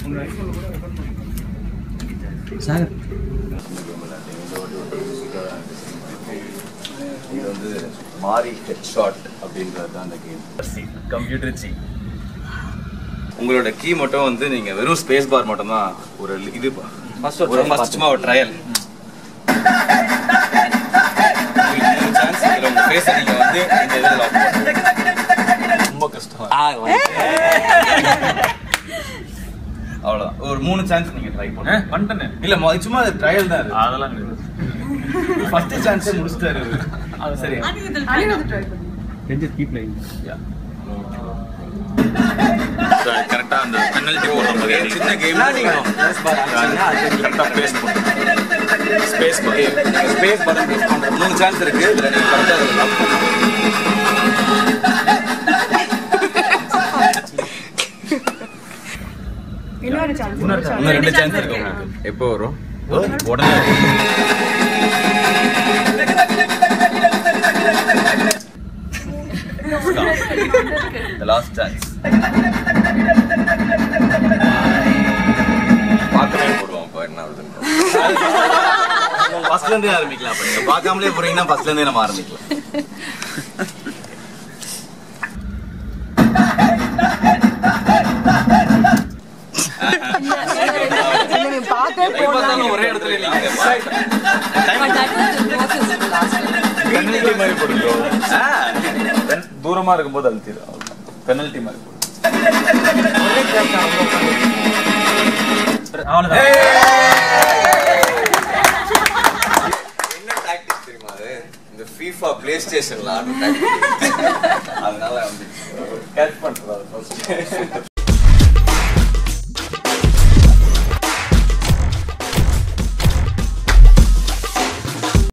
Sir இது வந்து மாரி ஹெட் ஷாட் அப்படின்றது தான் அந்த கேம் சி கம்ப்யூட்டர் சி உங்களோட கீ மட்டும் வந்து நீங்க வெறும் ஸ்பேஸ் பார் மட்டும் தான் ஒரு இது First ஒரு ஒரு trial ஃபர்ஸ்ட் சும்மா ஒரு ட்ரையல் சான்ஸ் இதுல உங்க ஃபேஸை நீங்க வந்து இந்த இதில் லாக் பண்ணணும் ரொம்ப கஷ்டம் அவ்வளவுதான் ஒரு மூணு சான்ஸ் நீங்க ட்ரை பண்ணுங்க பண்ணிட்டேன் இல்ல மொ- சும்மா அது ட்ரையல் தான் இது அதெல்லாம் கிடையாது ஃபர்ஸ்ட் சான்ஸே முடிச்சிட்டாரு இவரு. அது சரி ரஞ்சித் கீப் லைன் கரெக்டா அந்த பெனல்டி போடுற மாதிரி சின்ன கேம் கரெக்டா பேஸ் பண்ணுறேன் ஸ்பேஸ் ஸ்பேஸ் பட்டன் ப்ரெஸ் பண்றது மூணு சான்ஸ் இருக்கு இதுல நீங்க கரெக்டா lock பண்ணணும். இன்னொரு சான்ஸ் இன்னும் ரெண்டு சான்ஸ் இருக்கு உங்களுக்கு எப்போ வரும் உடனே The last chance. பார்க்கவே போடுவோம் இப்போ என்ன ஆகுதுன்னு ஃபர்ஸ்ட்ல இருந்தே ஆரம்பிக்கலாம் அப்ப நீங்க பார்க்காமலே போறீங்கன்னா ஃபர்ஸ்ட்ல இருந்தே நம்ம ஆரம்பிக்கலாம் பார்த்தே Time பார்த்தாலும் ஒரே இடத்துல இல்லைங்க பெனல்டி மாதிரி போடுங்க தூரமா இருக்கும்போது அழுத்திடும் பெனல்டி மாதிரி போடுங்க என்ன டாக்டிக்ஸ் தெரியுமா அது இந்த FIFA பிளே ஸ்டேஷன்ல ஆடுற டாக்டிக் அதனால வந்து கேட்ச் பண்ணுறது